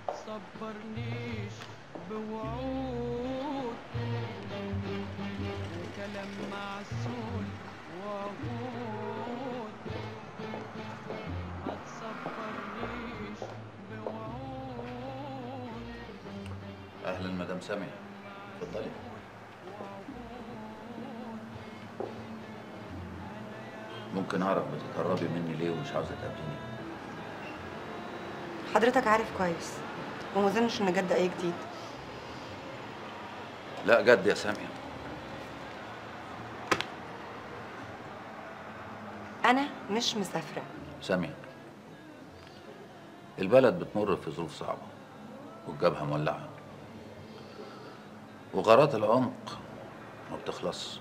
تصبرنيش بوعود وكلام معسول وعود ما تصبرنيش بوعود اهلا مدام سامية اتفضلي ممكن اعرف بتتهربي مني ليه ومش عاوزه تقابليني حضرتك عارف كويس وما اظنش ان جد اي جديد لا جد يا سامية انا مش مسافره سامية البلد بتمر في ظروف صعبة والجبهة مولعة وغارات العمق ما بتخلص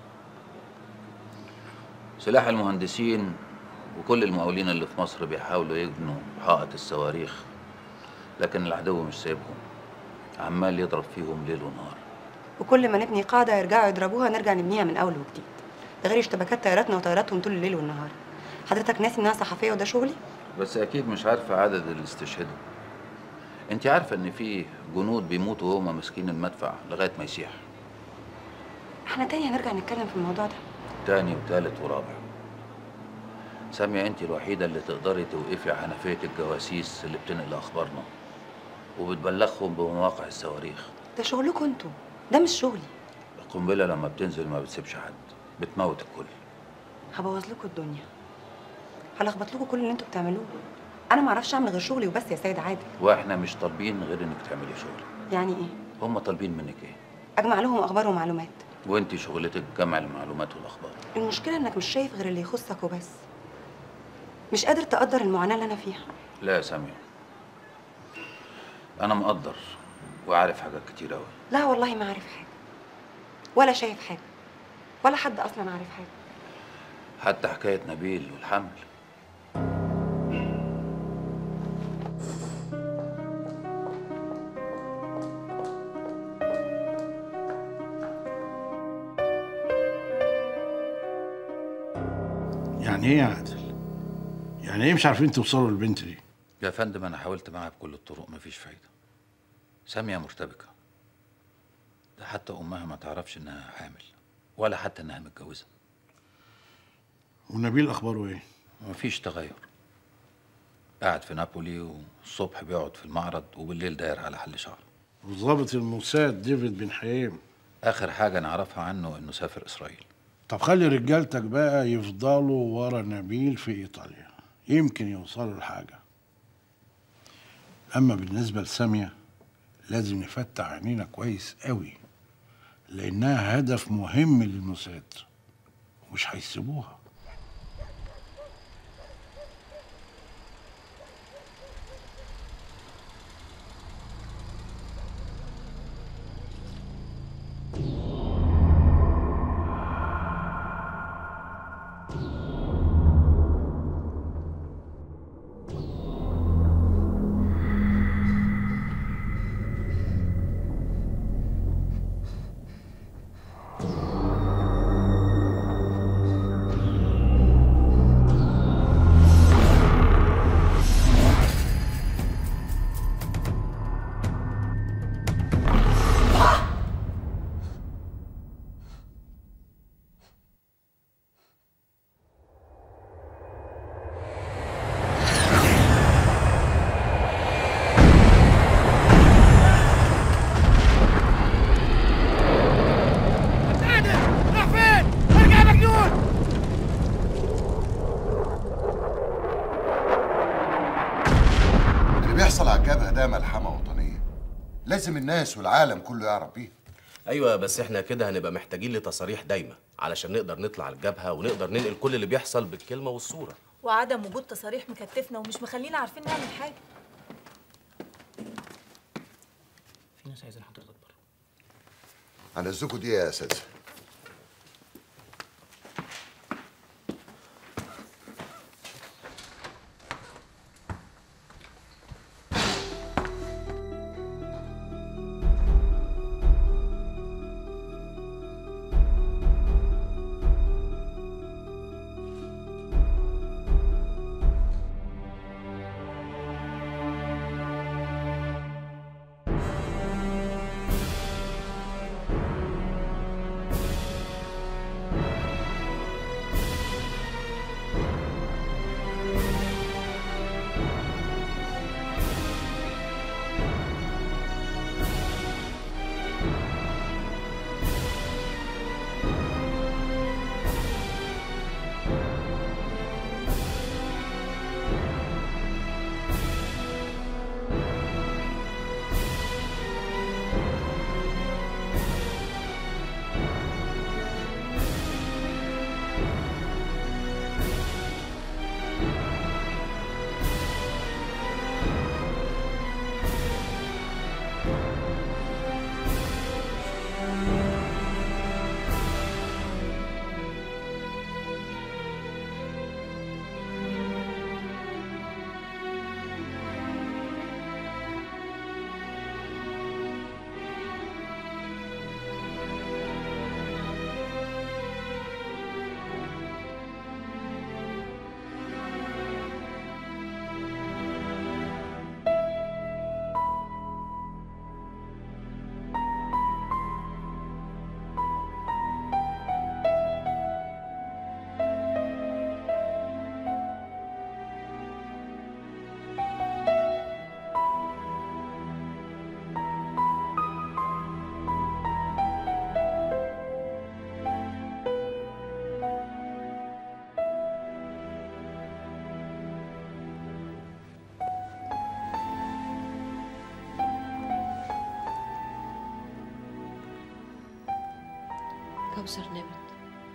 سلاح المهندسين وكل المقاولين اللي في مصر بيحاولوا يبنوا حائط الصواريخ لكن العدو مش سايبهم عمال يضرب فيهم ليل ونهار وكل ما نبني قاعده يرجعوا يضربوها نرجع نبنيها من اول وجديد ده غير اشتباكات طياراتنا وطياراتهم طول الليل والنهار حضرتك ناسي ان انا صحفيه وده شغلي بس اكيد مش عارفه عدد اللي استشهدوا انت عارفه ان في جنود بيموتوا وهم ماسكين المدفع لغايه ما يسيح احنا تاني هنرجع نتكلم في الموضوع ده تاني وتالت ورابع سامية انت الوحيدة اللي تقدري توقفي حنفية الجواسيس اللي بتنقل اخبارنا وبتبلغهم بمواقع الصواريخ ده شغلكم انتوا ده مش شغلي القنبلة لما بتنزل ما بتسيبش حد بتموت الكل هبوظ لكم الدنيا هلخبط لكم كل اللي انتوا بتعملوه انا ما اعرفش اعمل غير شغلي وبس يا سيد عادل واحنا مش طالبين غير انك تعملي شغل يعني ايه هم طالبين منك ايه اجمع لهم اخبار ومعلومات وانت شغلتك جمع المعلومات والاخبار المشكله انك مش شايف غير اللي يخصك وبس مش قادر تقدر المعاناه اللي انا فيها لا يا سامية انا مقدر وعارف حاجات كتير اوي لا والله ما عارف حاجه ولا شايف حاجه ولا حد اصلا عارف حاجه حتى حكاية نبيل والحمل يعني ايه يا عادل؟ يعني ايه مش عارفين توصلوا للبنت دي؟ يا فندم انا حاولت معاها بكل الطرق مفيش فايدة سامية مرتبكة ده حتى امها ما تعرفش انها حامل ولا حتى انها متجوزة ونبيل اخباره ايه؟ مفيش تغير قاعد في نابولي والصبح بيقعد في المعرض وبالليل داير على حل شعره وضابط الموساد ديفيد بن حييم اخر حاجة نعرفها عنه انه سافر اسرائيل طب خلي رجالتك بقى يفضلوا ورا نبيل في ايطاليا يمكن يوصلوا لحاجه اما بالنسبه لساميه لازم نفتح عينينا كويس قوي لانها هدف مهم للموساد ومش هيسيبوها اللي بيحصل على الجبهة ده ملحمة وطنية لازم الناس والعالم كله يعرف بيها ايوه بس احنا كده هنبقى محتاجين لتصاريح دايمه علشان نقدر نطلع الجبهه ونقدر ننقل كل اللي بيحصل بالكلمه والصوره وعدم وجود تصاريح مكتفنا ومش مخلينا عارفين نعمل حاجه في ناس عايزين حضرتك بره هنزلكوا دي يا اساتذه كوثر نامت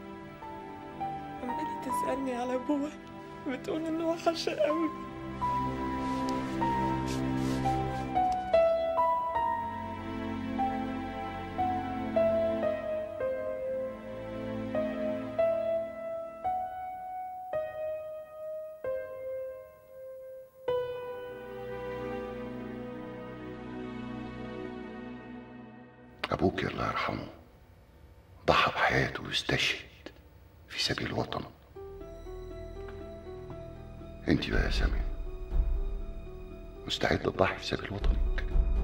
عمالة تسألني على أبوها بتقول إنه وحشة قوي أبوك الله يرحمه ضحى بحياته واستشهد في سبيل وطنه انت بقى يا سامي مستعد تضحي في سبيل وطنك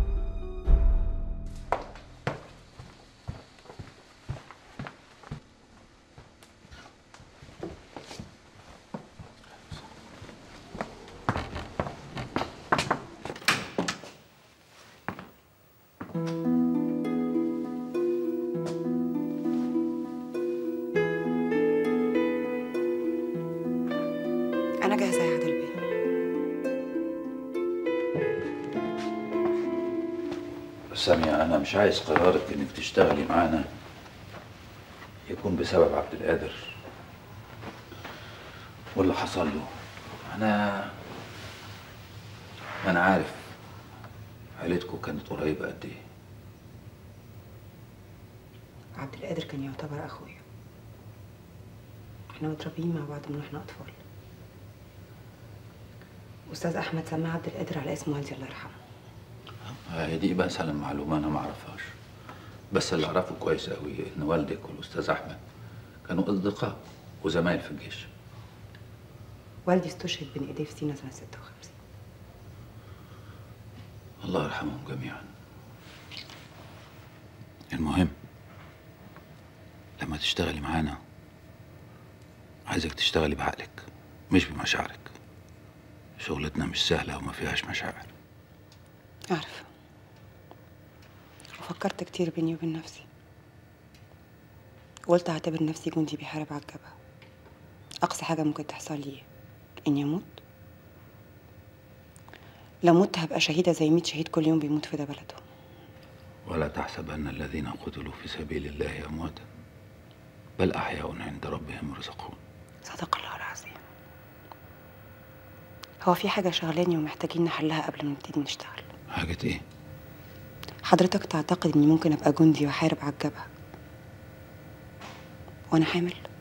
انا جاهزه يا عادل بيه سامية أنا مش عايز قرارك إنك تشتغلي معانا يكون بسبب عبد القادر واللي حصل له أنا أنا عارف عيلتكم كانت قريبة قد إيه عبد القادر كان يعتبر اخويا احنا متربيين مع بعض من واحنا اطفال استاذ احمد سمى عبد القادر على اسم والدي الله يرحمه هي دي مثلا معلومة أنا ما أعرفهاش بس اللي أعرفه كويس أوي إن والدك والأستاذ أحمد كانوا أصدقاء وزمايل في الجيش والدي استشهد بين ايديه في سينا سنه 56 الله يرحمهم جميعا المهم لما تشتغلي معانا عايزك تشتغلي بعقلك مش بمشاعرك شغلتنا مش سهلة وما فيهاش مشاعر عارفه وفكرت كتير بيني وبين نفسي قلت اعتبر نفسي جندي بيحارب على الجبهه اقصى حاجه ممكن تحصل لي اني اموت لو مت هبقى شهيده زي 100 شهيد كل يوم بيموت في ده بلده ولا تحسبن الذين قتلوا في سبيل الله أمواتا بل أحياء عند ربهم يرزقون صدق الله العظيم هو في حاجه شغلاني ومحتاجين نحلها قبل ما نبتدي نشتغل حاجة إيه؟ حضرتك تعتقد اني ممكن ابقى جندي واحارب على الجبهه وانا حامل